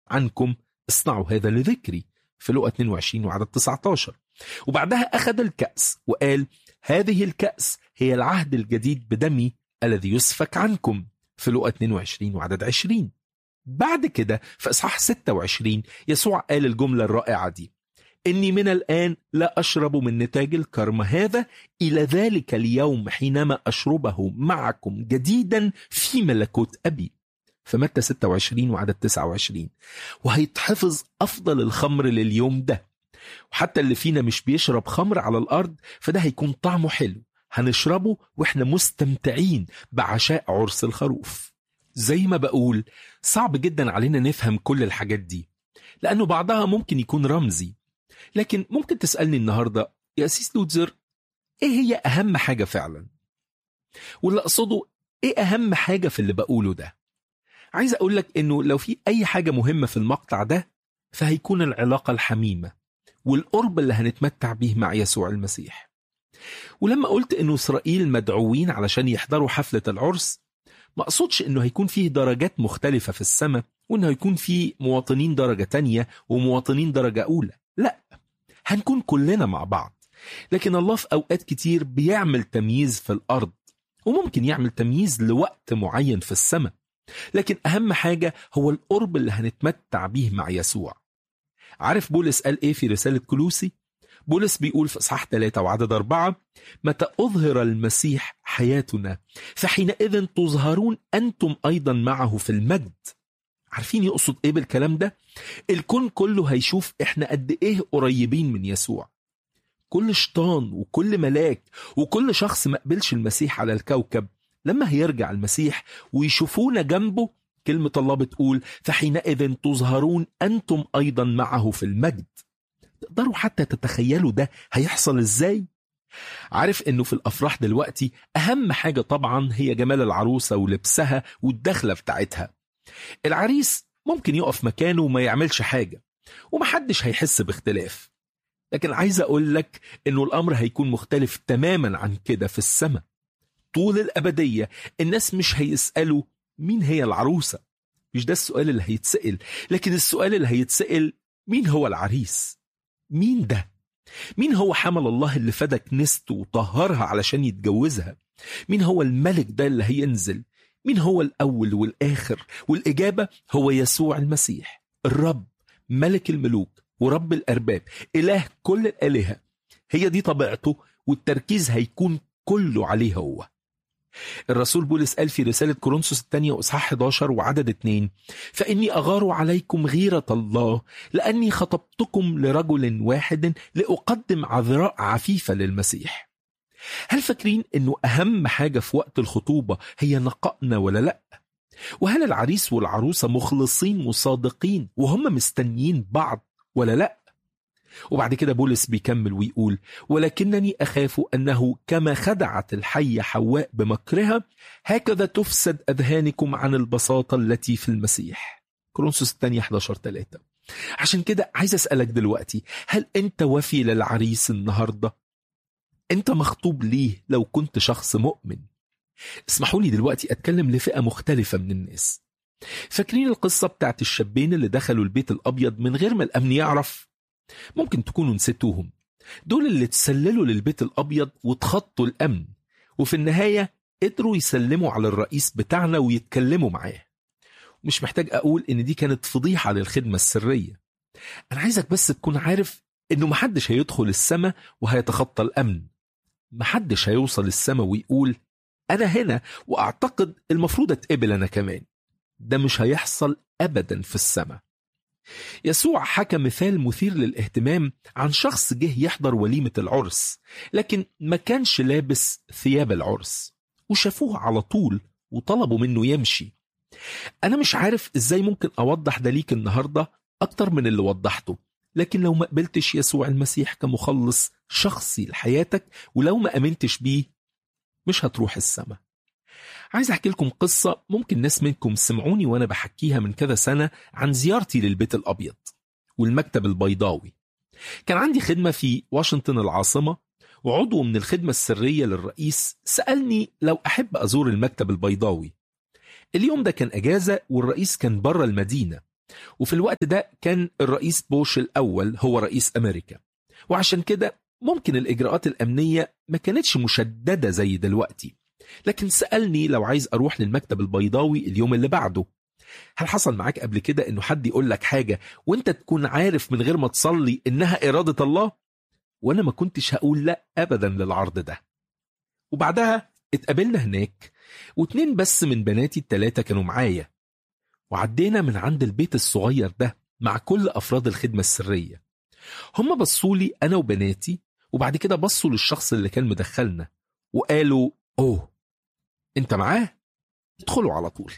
عنكم اصنعوا هذا لذكري في لقى 22 وعدد 19 وبعدها أخذ الكأس وقال هذه الكأس هي العهد الجديد بدمي الذي يسفك عنكم في لقى 22 وعدد 20 بعد كده في إصحاح 26 يسوع قال الجملة الرائعة دي إني من الآن لا أشرب من نتاج الكرم هذا إلى ذلك اليوم حينما أشربه معكم جديدا في ملكوت أبي في متى 26 وعدد 29 وهيتحفظ أفضل الخمر لليوم ده وحتى اللي فينا مش بيشرب خمر على الأرض فده هيكون طعمه حلو هنشربه وإحنا مستمتعين بعشاء عرس الخروف زي ما بقول صعب جدا علينا نفهم كل الحاجات دي لأنه بعضها ممكن يكون رمزي لكن ممكن تسألني النهاردة يا أسيس لوتزر إيه هي أهم حاجة فعلا واللي أقصده إيه أهم حاجة في اللي بقوله ده عايز أقول لك إنه لو في أي حاجة مهمة في المقطع ده فهيكون العلاقة الحميمة والقرب اللي هنتمتع بيه مع يسوع المسيح ولما قلت إنه إسرائيل مدعوين علشان يحضروا حفلة العرس ما أقصدش إنه هيكون فيه درجات مختلفة في السماء وإنه هيكون فيه مواطنين درجة تانية ومواطنين درجة أولى لا هنكون كلنا مع بعض لكن الله في أوقات كتير بيعمل تمييز في الأرض وممكن يعمل تمييز لوقت معين في السماء لكن أهم حاجة هو القرب اللي هنتمتع بيه مع يسوع عارف بولس قال إيه في رسالة كلوسي؟ بولس بيقول في إصحاح 3 وعدد أربعة متى أظهر المسيح حياتنا فحينئذ تظهرون أنتم أيضا معه في المجد عارفين يقصد إيه بالكلام ده؟ الكون كله هيشوف إحنا قد إيه قريبين من يسوع كل شيطان وكل ملاك وكل شخص ما قبلش المسيح على الكوكب لما هيرجع المسيح ويشوفونا جنبه كلمة الله بتقول فحينئذ تظهرون أنتم أيضا معه في المجد تقدروا حتى تتخيلوا ده هيحصل ازاي؟ عارف انه في الافراح دلوقتي اهم حاجة طبعا هي جمال العروسة ولبسها والدخلة بتاعتها العريس ممكن يقف مكانه وما يعملش حاجة ومحدش هيحس باختلاف لكن عايز اقول لك انه الامر هيكون مختلف تماما عن كده في السماء طول الابدية الناس مش هيسألوا مين هي العروسة مش ده السؤال اللي هيتسأل لكن السؤال اللي هيتسأل مين هو العريس مين ده مين هو حمل الله اللي فدى كنيسته وطهرها علشان يتجوزها مين هو الملك ده اللي هينزل مين هو الأول والآخر والإجابة هو يسوع المسيح الرب ملك الملوك ورب الأرباب إله كل الآلهة هي دي طبيعته والتركيز هيكون كله عليه هو الرسول بولس قال في رسالة كورنثوس الثانية وإصحاح 11 وعدد 2 فإني أغار عليكم غيرة الله لأني خطبتكم لرجل واحد لأقدم عذراء عفيفة للمسيح هل فاكرين أنه أهم حاجة في وقت الخطوبة هي نقائنا ولا لأ؟ وهل العريس والعروسة مخلصين وصادقين وهم مستنيين بعض ولا لأ؟ وبعد كده بولس بيكمل ويقول ولكنني أخاف أنه كما خدعت الحية حواء بمكرها هكذا تفسد أذهانكم عن البساطة التي في المسيح كورنثوس الثانية 11 3 عشان كده عايز أسألك دلوقتي هل أنت وفي للعريس النهاردة؟ أنت مخطوب ليه لو كنت شخص مؤمن؟ اسمحوا لي دلوقتي أتكلم لفئة مختلفة من الناس فاكرين القصة بتاعت الشابين اللي دخلوا البيت الأبيض من غير ما الأمن يعرف؟ ممكن تكونوا نسيتوهم دول اللي تسللوا للبيت الأبيض وتخطوا الأمن وفي النهاية قدروا يسلموا على الرئيس بتاعنا ويتكلموا معاه مش محتاج أقول إن دي كانت فضيحة للخدمة السرية أنا عايزك بس تكون عارف إنه محدش هيدخل السماء وهيتخطى الأمن محدش هيوصل السماء ويقول أنا هنا وأعتقد المفروض أتقبل أنا كمان ده مش هيحصل أبدا في السماء يسوع حكى مثال مثير للاهتمام عن شخص جه يحضر وليمة العرس لكن ما كانش لابس ثياب العرس وشافوه على طول وطلبوا منه يمشي أنا مش عارف إزاي ممكن أوضح ده ليك النهاردة أكتر من اللي وضحته لكن لو ما قبلتش يسوع المسيح كمخلص شخصي لحياتك ولو ما أمنتش بيه مش هتروح السماء عايز احكي لكم قصة ممكن ناس منكم سمعوني وانا بحكيها من كذا سنة عن زيارتي للبيت الابيض والمكتب البيضاوي كان عندي خدمة في واشنطن العاصمة وعضو من الخدمة السرية للرئيس سألني لو أحب أزور المكتب البيضاوي اليوم ده كان أجازة والرئيس كان بره المدينة وفي الوقت ده كان الرئيس بوش الأول هو رئيس أمريكا وعشان كده ممكن الإجراءات الأمنية ما كانتش مشددة زي دلوقتي لكن سألني لو عايز أروح للمكتب البيضاوي اليوم اللي بعده هل حصل معاك قبل كده انه حد يقول لك حاجة وانت تكون عارف من غير ما تصلي انها ارادة الله وانا ما كنتش هقول لا ابدا للعرض ده وبعدها اتقابلنا هناك واتنين بس من بناتي التلاتة كانوا معايا وعدينا من عند البيت الصغير ده مع كل افراد الخدمة السرية هم بصوا لي انا وبناتي وبعد كده بصوا للشخص اللي كان مدخلنا وقالوا اوه انت معاه ادخلوا على طول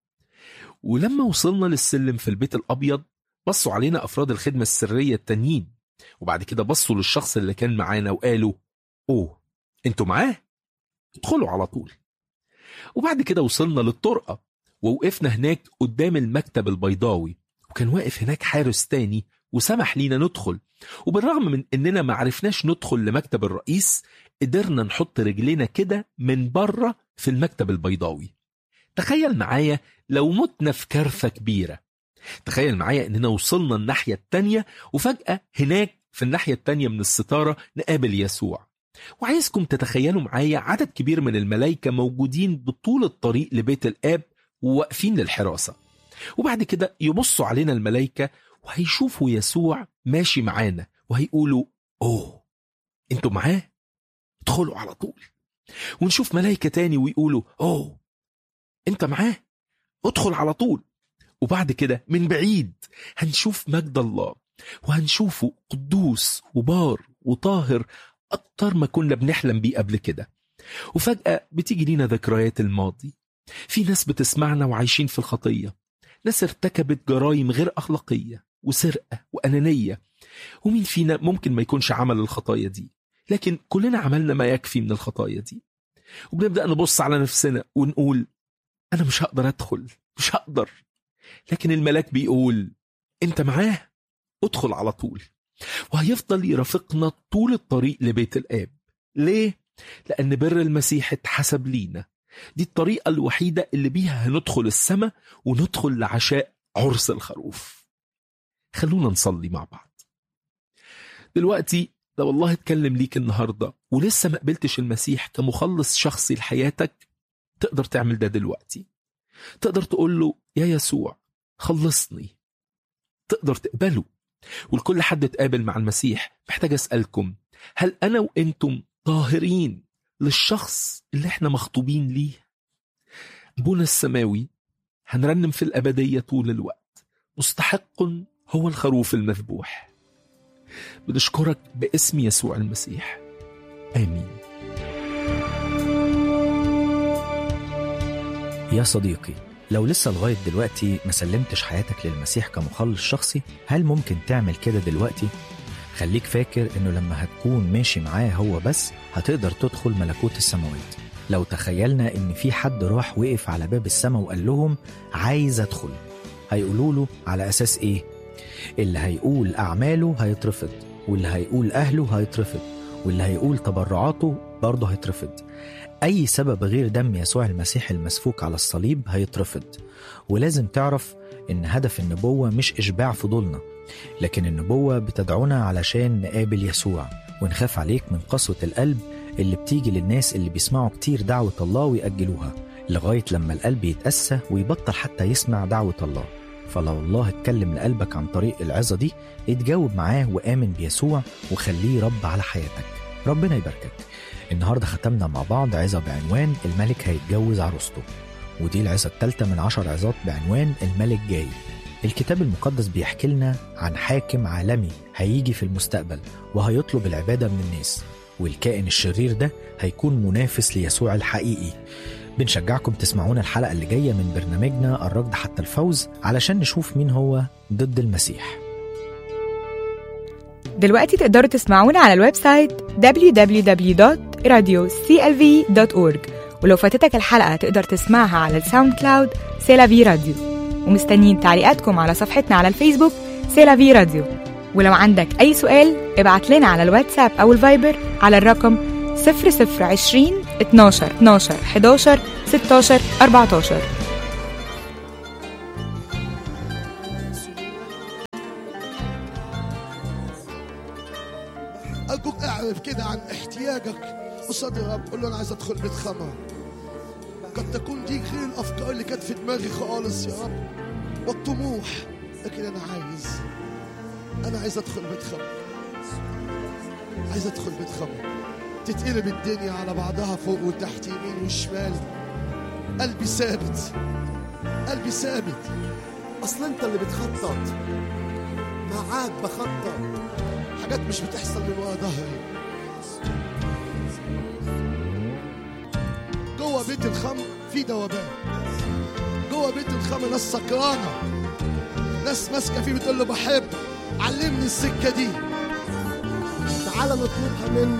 ولما وصلنا للسلم في البيت الأبيض بصوا علينا أفراد الخدمة السرية التانيين وبعد كده بصوا للشخص اللي كان معانا وقالوا أوه أنتوا معاه؟ ادخلوا على طول وبعد كده وصلنا للطرقة ووقفنا هناك قدام المكتب البيضاوي وكان واقف هناك حارس تاني وسمح لينا ندخل وبالرغم من اننا ما عرفناش ندخل لمكتب الرئيس قدرنا نحط رجلينا كده من بره في المكتب البيضاوي تخيل معايا لو متنا في كارثة كبيرة تخيل معايا اننا وصلنا الناحية التانية وفجأة هناك في الناحية التانية من الستارة نقابل يسوع وعايزكم تتخيلوا معايا عدد كبير من الملائكة موجودين بطول الطريق لبيت الآب وواقفين للحراسة وبعد كده يبصوا علينا الملائكة وهيشوفوا يسوع ماشي معانا وهيقولوا أوه انتوا معاه ادخلوا على طول ونشوف ملائكة تاني ويقولوا أوه انت معاه ادخل على طول وبعد كده من بعيد هنشوف مجد الله وهنشوفه قدوس وبار وطاهر أكتر ما كنا بنحلم بيه قبل كده وفجأة بتيجي لينا ذكريات الماضي في ناس بتسمعنا وعايشين في الخطية ناس ارتكبت جرائم غير أخلاقية وسرقة وأنانية ومين فينا ممكن ما يكونش عمل الخطايا دي لكن كلنا عملنا ما يكفي من الخطايا دي وبنبدأ نبص على نفسنا ونقول أنا مش هقدر أدخل مش هقدر لكن الملاك بيقول أنت معاه ادخل على طول وهيفضل يرافقنا طول الطريق لبيت الآب ليه؟ لأن بر المسيح اتحسب لينا دي الطريقة الوحيدة اللي بيها هندخل السماء وندخل لعشاء عرس الخروف خلونا نصلي مع بعض دلوقتي لو الله اتكلم ليك النهاردة ولسه ما قبلتش المسيح كمخلص شخصي لحياتك تقدر تعمل ده دلوقتي تقدر تقول له يا يسوع خلصني تقدر تقبله ولكل حد اتقابل مع المسيح محتاج أسألكم هل أنا وإنتم طاهرين للشخص اللي احنا مخطوبين ليه أبونا السماوي هنرنم في الأبدية طول الوقت مستحق هو الخروف المذبوح بنشكرك باسم يسوع المسيح آمين يا صديقي لو لسه لغاية دلوقتي ما سلمتش حياتك للمسيح كمخلص شخصي هل ممكن تعمل كده دلوقتي؟ خليك فاكر انه لما هتكون ماشي معاه هو بس هتقدر تدخل ملكوت السماوات لو تخيلنا ان في حد راح وقف على باب السماء وقال لهم عايز ادخل هيقولوا له على اساس ايه اللي هيقول اعماله هيترفض واللي هيقول اهله هيترفض واللي هيقول تبرعاته برضه هيترفض أي سبب غير دم يسوع المسيح المسفوك على الصليب هيترفض ولازم تعرف إن هدف النبوة مش إشباع فضولنا لكن النبوة بتدعونا علشان نقابل يسوع ونخاف عليك من قسوة القلب اللي بتيجي للناس اللي بيسمعوا كتير دعوة الله ويأجلوها لغاية لما القلب يتأسى ويبطل حتى يسمع دعوة الله فلو الله اتكلم لقلبك عن طريق العظة دي اتجاوب معاه وآمن بيسوع وخليه رب على حياتك ربنا يباركك النهاردة ختمنا مع بعض عظة بعنوان الملك هيتجوز عروسته ودي العظة الثالثة من عشر عظات بعنوان الملك جاي الكتاب المقدس بيحكي لنا عن حاكم عالمي هيجي في المستقبل وهيطلب العبادة من الناس والكائن الشرير ده هيكون منافس ليسوع الحقيقي بنشجعكم تسمعونا الحلقة اللي جاية من برنامجنا الركض حتى الفوز علشان نشوف مين هو ضد المسيح دلوقتي تقدروا تسمعونا على الويب سايت www.radioclv.org ولو فاتتك الحلقة تقدر تسمعها على الساوند كلاود سيلافي راديو ومستنيين تعليقاتكم على صفحتنا على الفيسبوك سيلافي راديو ولو عندك أي سؤال ابعت لنا على الواتساب أو الفايبر على الرقم 0020 12 12 11 16 14 ارجوك اعرف كده عن احتياجك قصاد الرب قول له انا عايز ادخل بيت خمر قد تكون دي غير الافكار اللي كانت في دماغي خالص يا رب والطموح لكن انا عايز انا عايز ادخل بيت خمر عايز ادخل بيت خمر تتقلب الدنيا على بعضها فوق وتحت يمين وشمال قلبي ثابت قلبي ثابت اصل انت اللي بتخطط معاك بخطط حاجات مش بتحصل من ورا ظهري جوه بيت الخمر في دوبان جوه بيت الخمر ناس سكرانه ناس ماسكه فيه بتقول له بحب علمني السكه دي تعال نطلبها منه